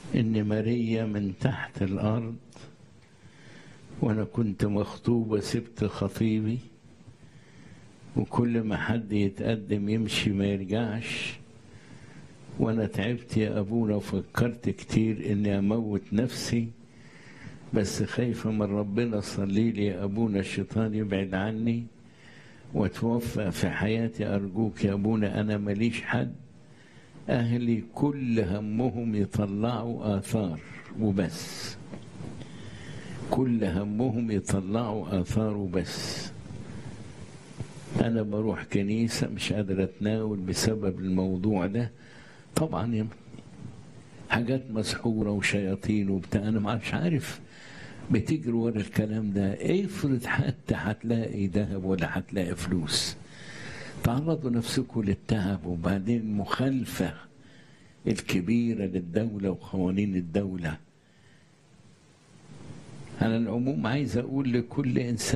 إن ماريا من تحت الأرض وأنا كنت مخطوبة سبت خطيبي وكل ما حد يتقدم يمشي ما يرجعش وأنا تعبت يا أبونا وفكرت كتير إني أموت نفسي بس خايفة من ربنا صلي لي يا أبونا الشيطان يبعد عني وتوفى في حياتي أرجوك يا أبونا أنا ماليش حد أهلي كل همهم يطلعوا آثار وبس كل همهم يطلعوا آثار وبس أنا بروح كنيسة مش قادر أتناول بسبب الموضوع ده طبعا يا حاجات مسحورة وشياطين وبتاع أنا مش عارف بتجري ورا الكلام ده افرض حتى هتلاقي ذهب ولا هتلاقي فلوس تعرضوا نفسكم للتعب وبعدين المخالفة الكبيرة للدولة وقوانين الدولة على العموم عايز أقول لكل إنسان